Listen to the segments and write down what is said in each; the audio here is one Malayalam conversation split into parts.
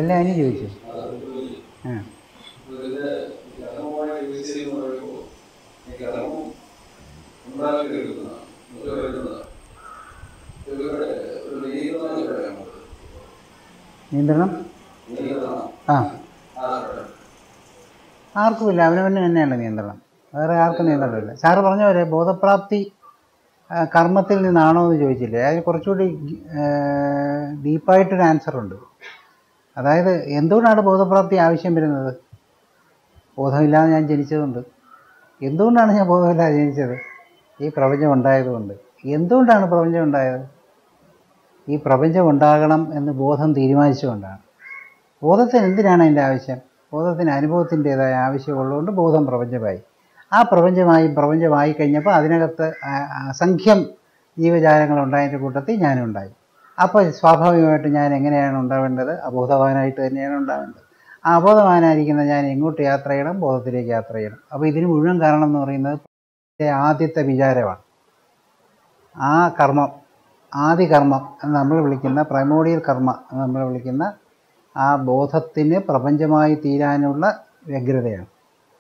അതിന് ചോദിച്ചു ആ ഇതിന്റെ ഘടകമായ യൂസ് ചെയ്യുന്ന പറയുമ്പോൾ ഈ ഘടകം ഉണ്ടാക്കി എടുക്കുന്നതാണ് വരുന്നതാണ് ഇവരുടെ ഒരു നിയന്ത്രണം പറയാൻ നിയന്ത്രണം നിയന്ത്രണം ആ ആരുടെ ആർക്കുമില്ല അവനവന് തന്നെയാണ് നിയന്ത്രണം വേറെ ആർക്കും നിയന്ത്രണമില്ല സാറ് പറഞ്ഞ പോലെ ബോധപ്രാപ്തി ആ, കർമ്മത്തിൽ നിന്നാണോ എന്ന് ചോദിച്ചില്ലേ അതിന് കുറച്ചുകൂടി ഡീപ്പായിട്ടൊരു ആൻസർ ഉണ്ട് അതായത് എന്തുകൊണ്ടാണ് ബോധപ്രാപ്തി ആവശ്യം വരുന്നത് ബോധമില്ലാതെ ഞാൻ ജനിച്ചതുകൊണ്ട് എന്തുകൊണ്ടാണ് ഞാൻ ബോധമില്ലാതെ ജനിച്ചത് ഈ പ്രപഞ്ചം ഉണ്ടായതുകൊണ്ട് എന്തുകൊണ്ടാണ് പ്രപഞ്ചം ഉണ്ടായത് ഈ പ്രപഞ്ചം ഉണ്ടാകണം എന്ന് ബോധം തീരുമാനിച്ചുകൊണ്ടാണ് ബോധത്തിന് എന്തിനാണ് അതിൻ്റെ ആവശ്യം ബോധത്തിന് അനുഭവത്തിൻ്റെതായ ആവശ്യമുള്ളതുകൊണ്ട് ബോധം പ്രപഞ്ചമായി ആ പ്രപഞ്ചമായി പ്രപഞ്ചമായി കഴിഞ്ഞപ്പോൾ അതിനകത്ത് ആ- അസംഖ്യം ജീവജാലങ്ങൾ ഉണ്ടായതിൻ്റെ കൂട്ടത്തിൽ ഞാനും ഉണ്ടായി അപ്പോൾ സ്വാഭാവികമായിട്ട് ഞാൻ എങ്ങനെയാണ് ഉണ്ടാവേണ്ടത് അബോധവാനായിട്ട് തന്നെയാണ് ഉണ്ടാവേണ്ടത് ആ അബോധവാനായിരിക്കുന്ന ഞാൻ എങ്ങോട്ട് യാത്ര ചെയ്യണം ബോധത്തിലേക്ക് യാത്ര ചെയ്യണം അപ്പോൾ ഇതിന് മുഴുവൻ കാരണം എന്ന് പറയുന്നത് ഇതിലെ ആദ്യത്തെ വിചാരമാണ് ആ കർമ്മം ആദ്യ കർമ്മം എന്ന് നമ്മൾ വിളിക്കുന്ന പ്രൈമോഡിയൽ കർമ്മ എന്ന് നമ്മൾ വിളിക്കുന്ന ആ ബോധത്തിന് പ്രപഞ്ചമായി തീരാനുള്ള വ്യഗ്രതയാണ്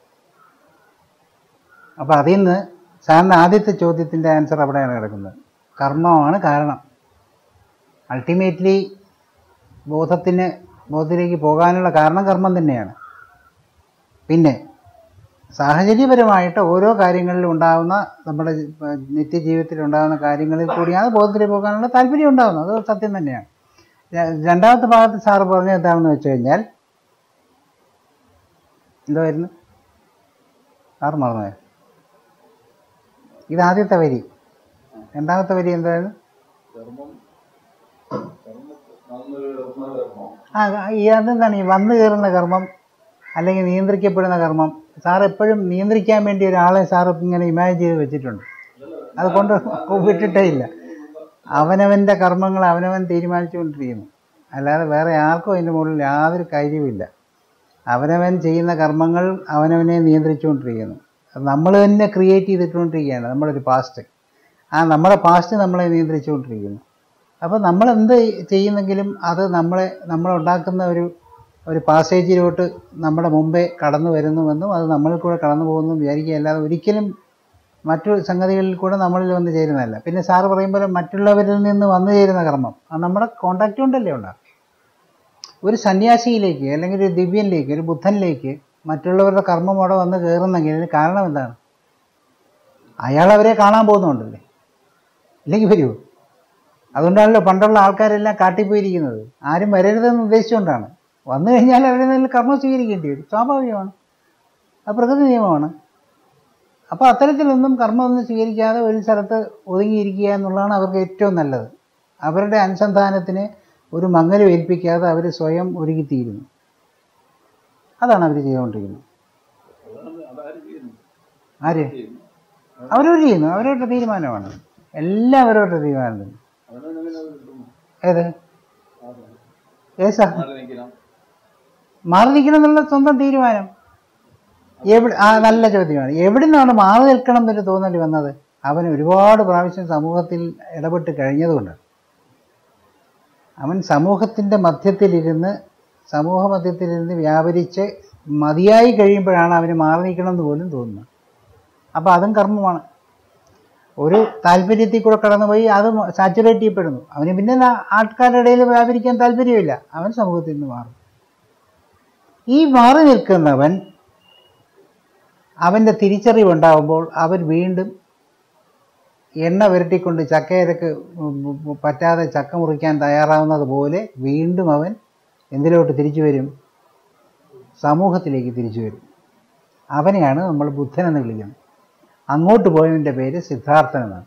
അപ്പോൾ അതിൽ നിന്ന് സാറിന് ആദ്യത്തെ ചോദ്യത്തിൻ്റെ ആൻസർ അവിടെയാണ് കിടക്കുന്നത് കർമ്മമാണ് കാരണം അൾട്ടിമേറ്റ്ലി ബോധത്തിന് ബോധത്തിലേക്ക് പോകാനുള്ള കാരണം കർമ്മം തന്നെയാണ് പിന്നെ സാഹചര്യപരമായിട്ട് ഓരോ കാര്യങ്ങളിലും ഉണ്ടാകുന്ന നമ്മുടെ ജി- ഏർ നിത്യജീവിതത്തിൽ ഉണ്ടാകുന്ന കാര്യങ്ങളിൽ കൂടിയാണ് ബോധത്തിലേക്ക് പോകാനുള്ള താല്പര്യം ഉണ്ടാകുന്നത് അത് സത്യം തന്നെയാണ് ര- രണ്ടാമത്തെ ഭാഗത്ത് സാറ് പറഞ്ഞത് എന്താണെന്ന് വെച്ച് കഴിഞ്ഞാൽ എന്തായിരുന്നു സാറ് മറന്നുപോയോ ഇത് ആദ്യത്തെ വരി രണ്ടാമത്തെ വരി എന്തായിരുന്നു കർമ്മം കർമ്മ നന്നൊരു കർമ്മം ആ ഈ അതെന്താണ് ഈ വന്നു കയറുന്ന കർമ്മം അല്ലെങ്കിൽ നിയന്ത്രിക്കപ്പെടുന്ന കർമ്മം സാർ എപ്പോഴും നിയന്ത്രിക്കാൻ വേണ്ടി ഒരാളെ സാർ ഇങ്ങനെ ഇമാജിൻ ചെയ്ത് വെച്ചിട്ടുണ്ട് അത് കൊണ്ട് വിട്ടിട്ടേ ഇല്ല അവനവൻ്റെ കർമ്മങ്ങൾ അവനവൻ തീരുമാനിച്ചുകൊണ്ടിരിക്കുന്നു അല്ലാതെ വേറെ ആർക്കും അതിൻ്റെ മുകളിൽ യാതൊരു കാര്യവുമില്ല അവനവൻ ചെയ്യുന്ന കർമ്മങ്ങൾ അവനവനെ നിയന്ത്രിച്ചുകൊണ്ടിരിക്കുന്നു അത് നമ്മൾ തന്നെ ക്രിയേറ്റ് ചെയ്തിട്ടുകൊണ്ടിരിക്കുകയാണ് നമ്മുടെ ഒരു പാസ്റ്റ് ആ നമ്മുടെ പാസ്റ്റ് നമ്മളെ നിയന്ത്രിച്ചുകൊണ്ടിരിക്കുന്നു അപ്പോൾ നമ്മൾ എന്ത് ചെയ്യുന്നെങ്കിലും അത് നമ്മളെ നമ്മളുണ്ടാക്കുന്ന ഒരു ഒരു പാസേജിലോട്ട് നമ്മുടെ മുമ്പേ കടന്നു വരുന്നുവെന്നും അത് നമ്മളിൽ കൂടെ കടന്നു പോകുന്നു വിചാരിക്കുക അല്ലാതെ ഒരിക്കലും മറ്റു സംഗതികളിൽ കൂടെ നമ്മളിൽ വന്ന് ചേരുന്നതല്ല പിന്നെ സാറ് പറയുമ്പോൾ മറ്റുള്ളവരിൽ നിന്ന് വന്നു ചേരുന്ന കർമ്മം അത് നമ്മുടെ കോണ്ടാക്റ്റ് കൊണ്ടല്ലേ ഉണ്ടാകും ഒരു സന്യാസിയിലേക്ക് അല്ലെങ്കിൽ ഒരു ദിവ്യനിലേക്ക് ഒരു ബുദ്ധനിലേക്ക് മറ്റുള്ളവരുടെ കർമ്മം അവിടെ വന്ന് കയറുന്നെങ്കിൽ അതിന് കാരണം എന്താണ് അയാൾ അവരെ കാണാൻ പോകുന്നുണ്ടല്ലേ ഇല്ലെങ്കിൽ വരുമോ അതുകൊണ്ടാണല്ലോ പണ്ടുള്ള ആൾക്കാരെല്ലാം കാട്ടിപ്പോയിരിക്കുന്നത് ആരും വരരുതെന്ന് ഉദ്ദേശിച്ചുകൊണ്ടാണ് വന്നു കഴിഞ്ഞാൽ അവരിൽ നിന്ന് കർമ്മം സ്വീകരിക്കേണ്ടി വരും സ്വാഭാവികമാണ് അത് പ്രകൃതി നിയമമാണ് അപ്പോൾ അത്തരത്തിലൊന്നും കർമ്മമൊന്നും സ്വീകരിക്കാതെ ഒരു സ്ഥലത്ത് ഒതുങ്ങിയിരിക്കുക എന്നുള്ളതാണ് അവർക്ക് ഏറ്റവും നല്ലത് അവരുടെ അനുസന്ധാനത്തിന് ഒരു മങ്ങലും ഏൽപ്പിക്കാതെ അവർ സ്വയം ഒരുക്കിത്തീരുന്നു അതാണ് അവർ ചെയ്തുകൊണ്ടിരിക്കുന്നത് അതാണ് അതാരും ചെയ്യുന്നു ആര് ചെയ്യുന്നു അവരവർ ചെയ്യുന്നു അവരവരുടെ തീരുമാനമാണ് എല്ലാം അവരവരുടെ തീരുമാനം തന്നെ അവനവനങ്ങനെ കിട്ടുന്നു ഏത് ഏസാ മാറി നിൽക്കണം മാറി നിൽക്കണം എന്നുള്ള സ്വന്തം തീരുമാനം എവിടെ ആ നല്ല ചോദ്യമാണ് എവിടെ നിന്നാണ് മാറി നിൽക്കണം എന്നൊരു തോന്നൽ വന്നത് അവൻ ഒരുപാട് പ്രാവശ്യം സമൂഹത്തിൽ ഇടപെട്ട് കഴിഞ്ഞതുകൊണ്ടാണ് അവൻ സമൂഹത്തിൻ്റെ മധ്യത്തിലിരുന്ന് സമൂഹ മധ്യത്തിലിരുന്ന് വ്യാപരിച്ച് മതിയായി കഴിയുമ്പോഴാണ് അവന് മാറി നിൽക്കണം എന്ന് പോലും തോന്നുന്നത് അപ്പോൾ അതും കർമ്മമാണ് ഒരു താല്പര്യത്തിൽ കൂടെ കടന്നുപോയി അത് സാച്ചുറേറ്റ് ചെയ്യപ്പെടുന്നു അവന് പിന്നെ ന- ആൾക്കാരുടെ ഇടയിൽ വ്യാപരിക്കാൻ താല്പര്യമില്ല അവൻ സമൂഹത്തിൽ നിന്ന് മാറും ഈ മാറി നിൽക്കുന്നവൻ അവൻ്റെ തിരിച്ചറിവുണ്ടാകുമ്പോൾ അവൻ വീണ്ടും എണ്ണ പുരട്ടിക്കൊണ്ട് ചക്കയിലക്ക് പറ്റാതെ ചക്ക മുറിക്കാൻ തയ്യാറാവുന്നത് പോലെ വീണ്ടും അവൻ എന്തിലോട്ട് തിരിച്ചു വരും സമൂഹത്തിലേക്ക് തിരിച്ചു വരും അവനെയാണ് നമ്മൾ ബുദ്ധൻ എന്ന് വിളിക്കുന്നത് അങ്ങോട്ട് പോയവൻ്റെ പേര് സിദ്ധാർത്ഥൻ എന്നാണ്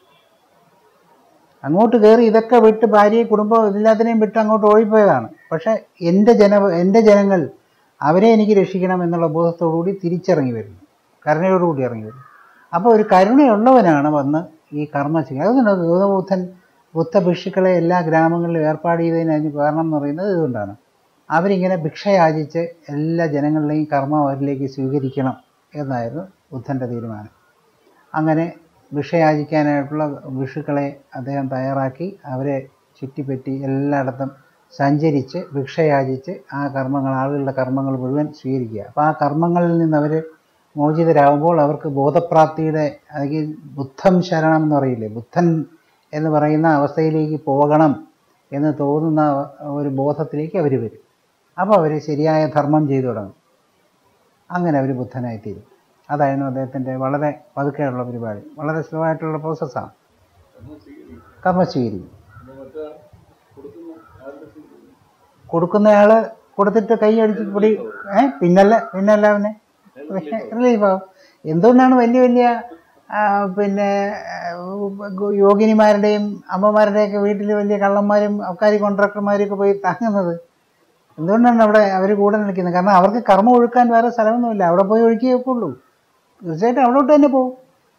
അങ്ങോട്ട് കയറി ഇതൊക്കെ വിട്ട് ഭാര്യയെ കുടുംബം എല്ലാത്തിനെയും വിട്ട് അങ്ങോട്ട് ഓടിപ്പോയതാണ് പക്ഷേ എൻ്റെ ജന എൻ്റെ ജനങ്ങൾ അവരെ എനിക്ക് രക്ഷിക്കണം എന്നുള്ള ബോധത്തോടുകൂടി തിരിച്ചിറങ്ങി വരുന്നു കരുണയോടുകൂടി ഇറങ്ങി വരുന്നു അപ്പോൾ ഒരു കരുണയുള്ളവനാണ് വന്ന് ഈ കർമ്മ ചെയ്യുക അതുകൊണ്ട് ഗൗതമബുദ്ധൻ ബുദ്ധ ഭിക്ഷുക്കളെ എല്ലാ ഗ്രാമങ്ങളിലും ഏർപ്പാട് ചെയ്തതിന് അതിന് കാരണം എന്ന് പറയുന്നത് ഇതുകൊണ്ടാണ് അവരിങ്ങനെ ഭിക്ഷ യാചിച്ച് എല്ലാ ജനങ്ങളുടെയും കർമ്മം അവരിലേക്ക് സ്വീകരിക്കണം എന്നായിരുന്നു ബുദ്ധൻ്റെ തീരുമാനം അങ്ങനെ ഭിക്ഷ യാചിക്കാനായിട്ടുള്ള ഭിക്ഷുക്കളെ അദ്ദേഹം തയ്യാറാക്കി അവരെ ചുറ്റിപ്പറ്റി എല്ലായിടത്തും സഞ്ചരിച്ച് ഭിക്ഷയാചിച്ച് ആ കർമ്മങ്ങൾ ആളുകളുടെ കർമ്മങ്ങൾ മുഴുവൻ സ്വീകരിക്കുക അപ്പോൾ ആ കർമ്മങ്ങളിൽ നിന്ന് അവർ മോചിതരാകുമ്പോൾ അവർക്ക് ബോധപ്രാപ്തിയുടെ അല്ലെങ്കിൽ ബുദ്ധം ശരണം എന്ന് പറയില്ലേ ബുദ്ധൻ എന്ന് പറയുന്ന അവസ്ഥയിലേക്ക് പോകണം എന്ന് തോന്നുന്ന ഒരു ബോധത്തിലേക്ക് അവർ വരും അപ്പോൾ അവർ ശരിയായ ധർമ്മം ചെയ്തു തുടങ്ങും അങ്ങനെ അവർ ബുദ്ധനായിത്തീരും അതായിരുന്നു അദ്ദേഹത്തിൻ്റെ വളരെ പതുക്കെയുള്ള പരിപാടി വളരെ സ്ലോ ആയിട്ടുള്ള പ്രോസസ്സാണ് കർമ്മം സ്വീകരിക്കും കർമ്മം സ്വീകരിക്കും പിന്നെ മറ്റേ കൊടുക്കുന്ന ആരുടെ സ്വീകരിക്കും കൊടുക്കുന്നയാൾ കൊടുത്തിട്ട് കൈ അടിച്ച് പൊടി ഏ പിന്നല്ല പിന്നല്ല അവനെ റിലീഫ് ആവും എന്തുകൊണ്ടാണ് വലിയ വലിയ ആ, പിന്നെ ആ, യോഗിനിമാരുടെയും അമ്മമാരുടെയൊക്കെ വീട്ടിൽ വലിയ കള്ളന്മാരും അബ്കാരി കോൺട്രാക്ടർമാരും ഒക്കെ പോയി താങ്ങുന്നത് എന്തുകൊണ്ടാണ് അവിടെ അവർ കൂടെ നിൽക്കുന്നത് കാരണം അവർക്ക് കർമ്മം ഒഴുക്കാൻ വേറെ സ്ഥലമൊന്നുമില്ല അവിടെ പോയി ഒഴുക്കിയൊക്കെ ഉള്ളൂ തീർച്ചയായിട്ടും അവിടോട്ട് തന്നെ പോകും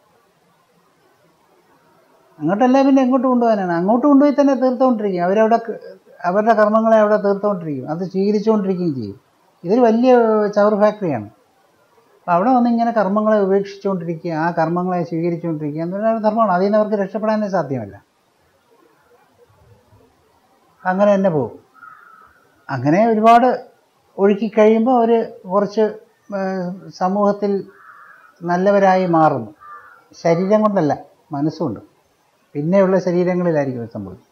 അങ്ങോട്ടല്ല പിന്നെ എങ്ങോട്ട് കൊണ്ടുപോകാനാണ് അങ്ങോട്ട് കൊണ്ടുപോയി തന്നെ തീർത്തുകൊണ്ടിരിക്കും അവരവിടെ ക- അവരുടെ കർമ്മങ്ങളെ അവിടെ തീർത്തുകൊണ്ടിരിക്കും അത് സ്വീകരിച്ചുകൊണ്ടിരിക്കുകയും ചെയ്യും ഇതൊരു വലിയ ചവർ ഫാക്ടറിയാണ് അപ്പോൾ അവിടെ വന്ന് ഇങ്ങനെ കർമ്മങ്ങളെ ഉപേക്ഷിച്ചുകൊണ്ടിരിക്കുക ആ കർമ്മങ്ങളെ സ്വീകരിച്ചുകൊണ്ടിരിക്കുക എന്ന് പറഞ്ഞാൽ ധർമ്മമാണ് അതിൽ നിന്ന് അവർക്ക് രക്ഷപ്പെടാനേ സാധ്യമല്ല അങ്ങനെ തന്നെ പോകും അങ്ങനെ ഒരുപാട് ഒഴുക്കി കഴിയുമ്പോൾ അവർ കുറച്ച് ഏഹ്, സമൂഹത്തിൽ നല്ലവരായി മാറുന്നു ശരീരം കൊണ്ടല്ല മനസ്സുകൊണ്ട് പിന്നെയുള്ള ശരീരങ്ങളിലായിരിക്കും ഇത് സംഭവിക്കുന്നത്